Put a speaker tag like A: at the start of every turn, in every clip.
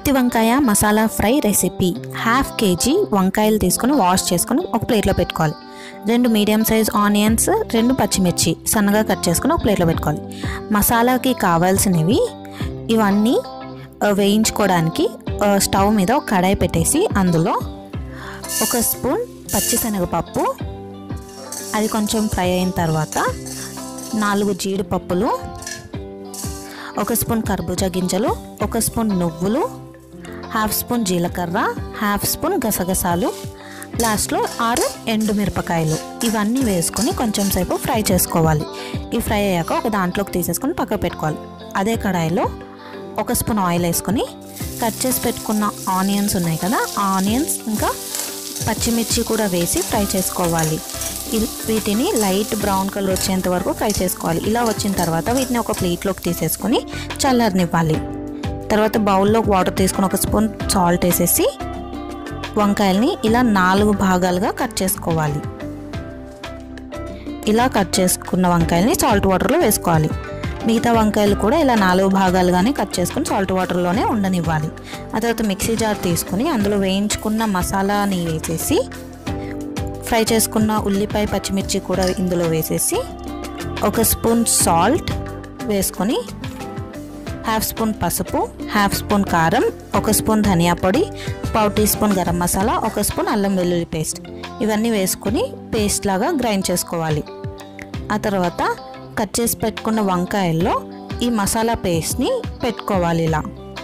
A: గుత్తి వంకాయ masala fry recipe half KG వంకాయలు తీసుకొని వాష్ చేసుకొని ఒక ప్లేట్లో పెట్టుకోవాలి రెండు మీడియం సైజ్ ఆనియన్స్ రెండు పచ్చిమిర్చి సన్నగా కట్ చేసుకొని ఒక ప్లేట్లో పెట్టుకోవాలి మసాలాకి కావాల్సినవి ఇవన్నీ ఆ, వేయించుకోవడానికి ఆ, స్టవ్ మీద ఒక కడాయి పెట్టేసి అందులో ఒక స్పూన్ పచ్చిశనగపప్పు అది కొంచెం ఫ్రై అయిన తర్వాత నాలుగు జీడిపప్పులు ఒక స్పూన్ కర్బూజా గింజలు ఒక స్పూన్ నువ్వులు హాఫ్ స్పూన్ జీలకర్ర హాఫ్ స్పూన్ గసగసాలు లాస్ట్లో ఆరు ఎండుమిరపకాయలు ఇవన్నీ వేసుకొని కొంచెం సేపు ఫ్రై చేసుకోవాలి ఈ ఫ్రై అయ్యాక ఒక దాంట్లోకి తీసేసుకొని పక్కకు పెట్టుకోవాలి అదే కడాయిలో ఒక స్పూన్ ఆయిల్ వేసుకొని కట్ చేసి పెట్టుకున్న ఆనియన్స్ ఉన్నాయి కదా ఆ ఆనియన్స్ ఇంకా పచ్చిమిర్చి కూడా వేసి ఫ్రై చేసుకోవాలి ఇల్- వీటిని లైట్ బ్రౌన్ కలర్ వచ్చేంత వరకు ఫ్రై చేసుకోవాలి ఇలా వచ్చిన తర్వాత వీటిని ఒక ప్లేట్లోకి తీసేసుకొని చల్లారనివ్వాలి తర్వాత బౌల్లోకి వాటర్ తీసుకొని ఒక స్పూన్ సాల్ట్ వేసేసి వంకాయల్ని ఇలా నాలుగు భాగాలుగా కట్ చేసుకోవాలి ఇలా కట్ చేసుకున్న వంకాయల్ని సాల్ట్ వాటర్లో వేసుకోవాలి మిగతా వంకాయలు కూడా ఇలా నాలుగు భాగాలుగానే కట్ చేసుకుని సాల్ట్ వాటర్లోనే ఉండనివ్వాలి ఆ తర్వాత మిక్సీ జార్ తీసుకుని అందులో వేయించుకున్న మసాలాని వేసేసి ఫ్రై చేసుకున్న ఉల్లిపాయ పచ్చిమిర్చి కూడా ఇందులో వేసేసి ఒక స్పూన్ సాల్ట్ వేసుకొని హాఫ్ స్పూన్ పసుపు హాఫ్ స్పూన్ కారం ఒక స్పూన్ ధనియా పొడి పావు టీ స్పూన్ గరం మసాలా ఒక స్పూన్ అల్లం వెల్లుల్లి పేస్ట్ ఇవన్నీ వేసుకుని పేస్ట్ లాగా గ్రైండ్ చేసుకోవాలి ఆ తర్వాత కట్ చేసి పెట్టుకున్న వంకాయల్లో ఈ మసాలా పేస్ట్ని పెట్టుకోవాలి ఇలా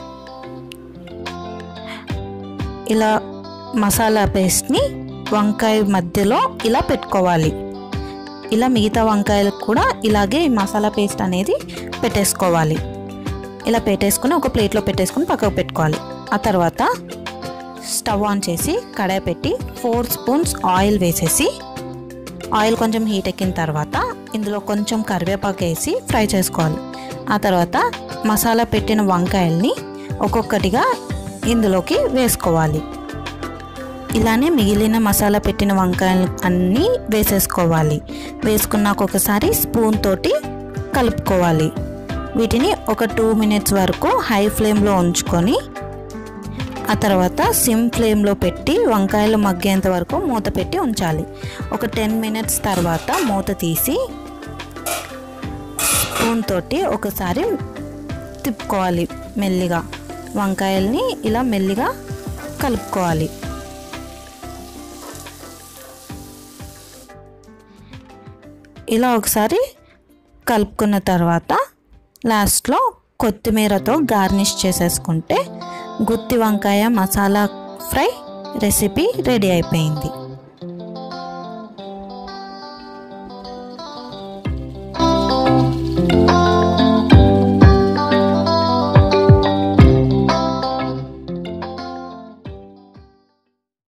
A: ఇలా మసాలా పేస్ట్ని వంకాయ మధ్యలో ఇలా పెట్టుకోవాలి ఇలా మిగతా వంకాయలకు కూడా ఇలాగే ఈ మసాలా పేస్ట్ అనేది పెట్టేసుకోవాలి ఇలా పెట్టేసుకుని ఒక ప్లేట్లో పెట్టేసుకుని పక్కకు పెట్టుకోవాలి ఆ తర్వాత స్టవ్ ఆన్ చేసి కడాయి పెట్టి ఫోర్ స్పూన్స్ ఆయిల్ వేసేసి ఆయిల్ కొంచెం హీట్ ఎక్కిన తర్వాత ఇందులో కొంచెం కరివేపాకు వేసి ఫ్రై చేసుకోవాలి ఆ తర్వాత మసాలా పెట్టిన వంకాయల్ని ఒక్కొక్కటిగా ఇందులోకి వేసుకోవాలి ఇలానే మిగిలిన మసాలా పెట్టిన వంకాయలు అన్నీ వేసేసుకోవాలి వేసుకున్నాక ఒకసారి స్పూన్ తోటి కలుపుకోవాలి వీటిని ఒక టూ మినిట్స్ వరకు హై ఫ్లేమ్లో ఉంచుకొని ఆ తర్వాత సిమ్ ఫ్లేమ్లో పెట్టి వంకాయలు మగ్గేంత వరకు మూత పెట్టి ఉంచాలి ఒక టెన్ మినిట్స్ తర్వాత మూత తీసి స్పూన్ తోటి ఒకసారి తిప్పుకోవాలి మెల్లిగా వంకాయల్ని ఇలా మెల్లిగా కలుపుకోవాలి ఇలా ఒకసారి కలుపుకున్న తర్వాత లాస్ట్లో కొత్తిమీరతో గార్నిష్ చేసేసుకుంటే గుత్తి వంకాయ మసాలా ఫ్రై రెసిపీ రెడీ అయిపోయింది